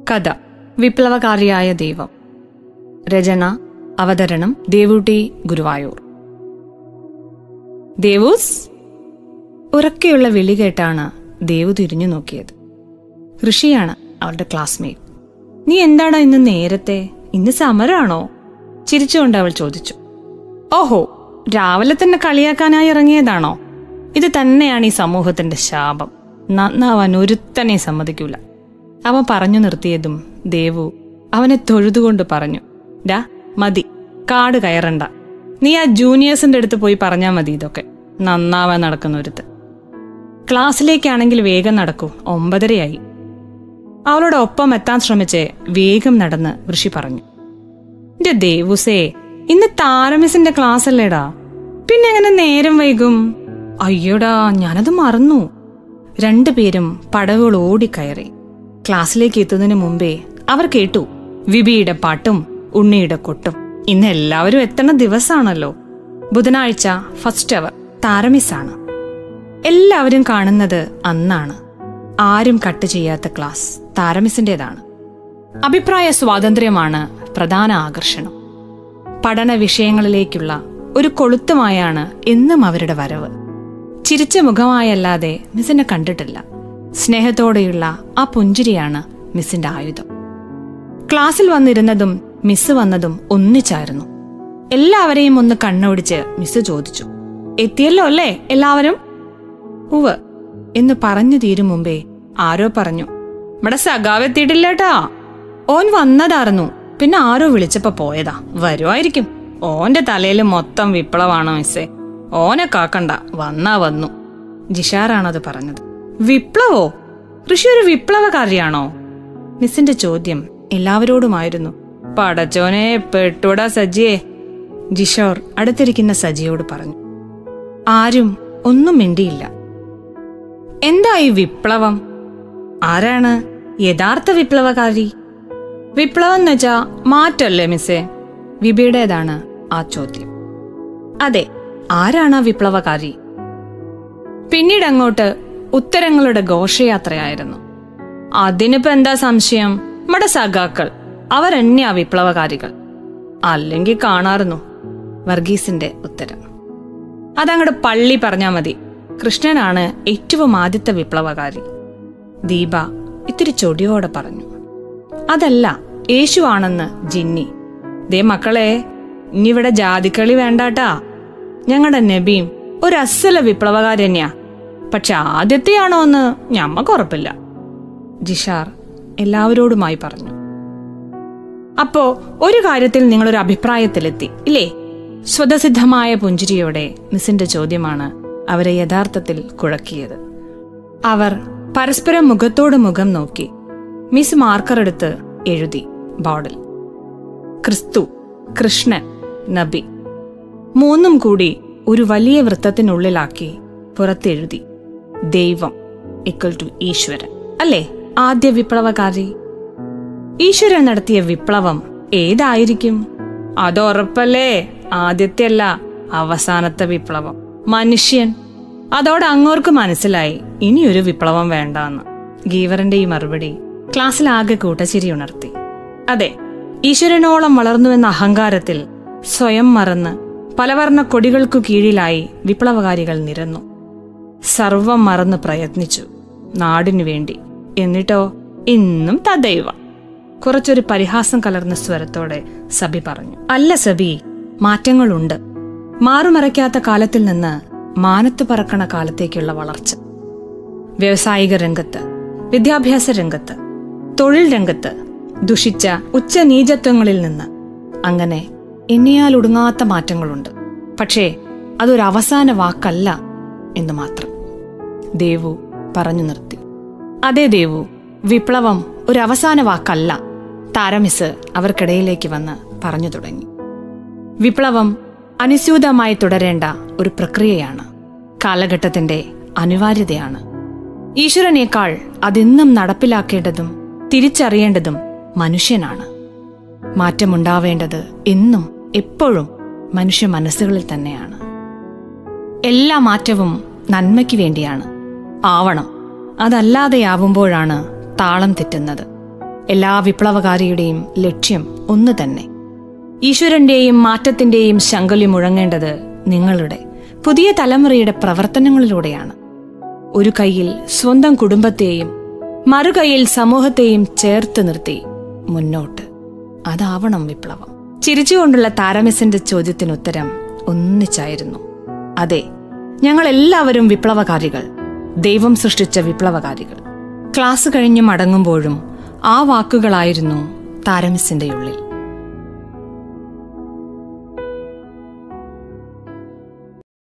കഥ വിപ്ലവകാരിയായ ദൈവം രചന അവതരണം ദേവൂട്ടി ഗുരുവായൂർ ദേവൂസ് ഉറക്കെയുള്ള വിളി കേട്ടാണ് ദേവു തിരിഞ്ഞു നോക്കിയത് ഋഷിയാണ് അവളുടെ ക്ലാസ്മേറ്റ് നീ എന്താടാ ഇന്ന് നേരത്തെ ഇന്ന് സമരാണോ ചിരിച്ചുകൊണ്ട് അവൾ ചോദിച്ചു ഓഹോ രാവിലെ തന്നെ കളിയാക്കാനായി ഇറങ്ങിയതാണോ ഇത് തന്നെയാണ് ഈ സമൂഹത്തിന്റെ ശാപം നന്നാവാൻ ഒരുത്തനെ സമ്മതിക്കൂല അവൻ പറഞ്ഞു നിർത്തിയതും ദേവു അവനെ തൊഴുതുകൊണ്ട് പറഞ്ഞു ഡാ മതി കാട് കയറണ്ട നീ ആ ജൂനിയേഴ്സിന്റെ അടുത്ത് പോയി പറഞ്ഞാൽ മതി ഇതൊക്കെ നന്നാവാൻ നടക്കുന്ന ഒരുത്ത് ക്ലാസ്സിലേക്കാണെങ്കിൽ വേഗം നടക്കൂ ഒമ്പതരയായി അവളോട് ഒപ്പം എത്താൻ ശ്രമിച്ച് വേഗം നടന്ന് ഋഷി പറഞ്ഞു എന്റെ ദേവുസേ ഇന്ന് താരമിസിന്റെ ക്ലാസ് അല്ലേടാ പിന്നെ എങ്ങനെ നേരം വൈകും അയ്യോടാ ഞാനത് മറന്നു രണ്ടുപേരും പടവുകൾ ഓടിക്കയറി ക്ലാസ്സിലേക്ക് എത്തുന്നതിന് മുമ്പേ അവർ കേട്ടു വിബിയുടെ പാട്ടും ഉണ്ണിയുടെ കൊട്ടും ഇന്ന് എല്ലാവരും എത്തണ ദിവസാണല്ലോ ബുധനാഴ്ച ഫസ്റ്റ് അവർ താരമിസാണ് എല്ലാവരും കാണുന്നത് അന്നാണ് ആരും കട്ട് ചെയ്യാത്ത ക്ലാസ് താരമിസിന്റേതാണ് അഭിപ്രായ സ്വാതന്ത്ര്യമാണ് പ്രധാന ആകർഷണം പഠന വിഷയങ്ങളിലേക്കുള്ള ഒരു കൊളുത്തുമായാണ് എന്നും അവരുടെ വരവ് ചിരിച്ച മുഖമായല്ലാതെ മിസ്സിനെ കണ്ടിട്ടില്ല സ്നേഹത്തോടെയുള്ള ആ പുഞ്ചിരിയാണ് മിസ്സിന്റെ ആയുധം ക്ലാസ്സിൽ വന്നിരുന്നതും മിസ് വന്നതും ഒന്നിച്ചായിരുന്നു എല്ലാവരെയും ഒന്ന് കണ്ണോടിച്ച് മിസ് ചോദിച്ചു എത്തിയല്ലോ അല്ലേ എല്ലാവരും ഉവ് എന്ന് പറഞ്ഞു തീരും മുമ്പേ ആരോ പറഞ്ഞു ഇവിടെ സഖാവ് എത്തിയിട്ടില്ലേട്ടാ ഓൻ വന്നതായിരുന്നു പിന്നെ ആരോ വിളിച്ചപ്പോ പോയതാ വരുമായിരിക്കും ഓന്റെ തലയിൽ മൊത്തം വിപ്ലവാണോ മിസ്സേ ഓനെ കാക്കണ്ട വന്നാ വന്നു ജിഷാറാണത് പറഞ്ഞത് വിപ്ലവോ ഋഷി ഒരു വിപ്ലവകാരിയാണോ മിസ്സിന്റെ ചോദ്യം എല്ലാവരോടുമായിരുന്നു പടച്ചോനെ പെട്ടൂടാ സജിയെ ജിഷോർ അടുത്തിരിക്കുന്ന സജിയോട് പറഞ്ഞു ആരും ഒന്നും മിണ്ടിയില്ല എന്താ ഈ വിപ്ലവം ആരാണ് യഥാർത്ഥ വിപ്ലവകാരി വിപ്ലവം എന്ന് വെച്ചാ മാറ്റല്ലേ മിസ്സേ വിബിയുടേതാണ് ആ ചോദ്യം അതെ ആരാണ് ആ വിപ്ലവകാരി പിന്നീട് അങ്ങോട്ട് ഉത്തരങ്ങളുടെ ഘോഷയാത്രയായിരുന്നു അതിനിപ്പോ എന്താ സംശയം നമ്മുടെ സഖാക്കൾ അവരെന്നെയാ വിപ്ലവകാരികൾ അല്ലെങ്കിൽ കാണാറുന്നു വർഗീസിന്റെ ഉത്തരം അതങ്ങോട്ട് പള്ളി പറഞ്ഞാ മതി കൃഷ്ണനാണ് ഏറ്റവും ആദ്യത്തെ വിപ്ലവകാരി ദീപ ഇത്തിരി ചൊടിയോടെ പറഞ്ഞു അതല്ല യേശുവാണെന്ന് ജിന്നി ദേ മക്കളെ ഇനി ഇവിടെ ജാതിക്കളി വേണ്ടാട്ടാ ഞങ്ങളുടെ നബീം ഒരു അസല വിപ്ലവകാരി തന്നെയാ പക്ഷെ ആദ്യത്തെയാണോ എന്ന് ഞമ്മക്ക് ഉറപ്പില്ല ജിഷാർ എല്ലാവരോടുമായി പറഞ്ഞു അപ്പോ ഒരു കാര്യത്തിൽ നിങ്ങളൊരു അഭിപ്രായത്തിലെത്തി ഇല്ലേ സ്വതസിദ്ധമായ പുഞ്ചിരിയോടെ മിസ്സിന്റെ ചോദ്യമാണ് അവരെ യഥാർത്ഥത്തിൽ കുഴക്കിയത് അവർ പരസ്പരം മുഖത്തോട് മുഖം നോക്കി മിസ് മാർക്കർ എടുത്ത് എഴുതി ബോർഡിൽ ക്രിസ്തു കൃഷ്ണൻ നബി മൂന്നും കൂടി ഒരു വലിയ വൃത്തത്തിനുള്ളിലാക്കി പുറത്തെഴുതി ദൈവം ഇക്വൽ ടു ഈശ്വരൻ അല്ലേ ആദ്യ വിപ്ലവകാരി ഈശ്വരൻ നടത്തിയ വിപ്ലവം ഏതായിരിക്കും അതുറപ്പല്ലേ ആദ്യത്തെ അല്ല അവസാനത്തെ വിപ്ലവം മനുഷ്യൻ അതോടെ അങ്ങോർക്ക് മനസ്സിലായി ഇനിയൊരു വിപ്ലവം വേണ്ടാന്ന് ഗീവറിന്റെ ഈ മറുപടി ക്ലാസ്സിലാകെ കൂട്ടച്ചിരി ഉണർത്തി അതെ ഈശ്വരനോളം വളർന്നുവെന്ന അഹങ്കാരത്തിൽ സ്വയം മറന്ന് പലവർണ്ണ കൊടികൾക്കു കീഴിലായി വിപ്ലവകാരികൾ നിരന്നു സർവം മറന്ന് പ്രയത്നിച്ചു നാടിനു വേണ്ടി എന്നിട്ടോ ഇന്നും തദൈവ കുറച്ചൊരു പരിഹാസം കലർന്ന സ്വരത്തോടെ സബി പറഞ്ഞു അല്ല സബി മാറ്റങ്ങളുണ്ട് മാറുമറയ്ക്കാത്ത കാലത്തിൽ നിന്ന് മാനത്ത് പറക്കണ കാലത്തേക്കുള്ള വളർച്ച വ്യവസായിക രംഗത്ത് വിദ്യാഭ്യാസ രംഗത്ത് തൊഴിൽ രംഗത്ത് ദുഷിച്ച ഉച്ചനീചത്വങ്ങളിൽ നിന്ന് അങ്ങനെ എണ്ണിയാൽ ഒടുങ്ങാത്ത മാറ്റങ്ങളുണ്ട് പക്ഷേ അതൊരു അവസാന വാക്കല്ല എന്ന് മാത്രം ദേവു പറഞ്ഞു നിർത്തി അതെ ദേവു വിപ്ലവം ഒരു അവസാന വാക്കല്ല താരമിസ് അവർക്കിടയിലേക്ക് വന്ന് പറഞ്ഞു തുടങ്ങി വിപ്ലവം അനുസ്യൂതമായി തുടരേണ്ട ഒരു പ്രക്രിയയാണ് കാലഘട്ടത്തിന്റെ അനിവാര്യതയാണ് ഈശ്വരനേക്കാൾ അതെന്നും നടപ്പിലാക്കേണ്ടതും തിരിച്ചറിയേണ്ടതും മനുഷ്യനാണ് മാറ്റമുണ്ടാവേണ്ടത് എന്നും എപ്പോഴും മനുഷ്യ മനസ്സുകളിൽ തന്നെയാണ് എല്ലാ മാറ്റവും നന്മയ്ക്ക് വേണ്ടിയാണ് ആവണം അതല്ലാതെയാവുമ്പോഴാണ് താളം തെറ്റുന്നത് എല്ലാ വിപ്ലവകാരിയുടെയും ലക്ഷ്യം ഒന്ന് തന്നെ ഈശ്വരന്റെയും മാറ്റത്തിന്റെയും ശങ്കലി മുഴങ്ങേണ്ടത് നിങ്ങളുടെ പുതിയ തലമുറയുടെ പ്രവർത്തനങ്ങളിലൂടെയാണ് ഒരു കൈയിൽ സ്വന്തം കുടുംബത്തെയും മറുകൈയിൽ സമൂഹത്തെയും ചേർത്ത് നിർത്തി മുന്നോട്ട് അതാവണം വിപ്ലവം ചിരിച്ചുകൊണ്ടുള്ള താരമിസിന്റെ ചോദ്യത്തിന് ഉത്തരം ഒന്നിച്ചായിരുന്നു അതെ ഞങ്ങൾ എല്ലാവരും വിപ്ലവകാരികൾ ദൈവം സൃഷ്ടിച്ച വിപ്ലവകാരികൾ ക്ലാസ് കഴിഞ്ഞ് മടങ്ങുമ്പോഴും ആ വാക്കുകളായിരുന്നു താരമിസിന്റെ ഉള്ളിൽ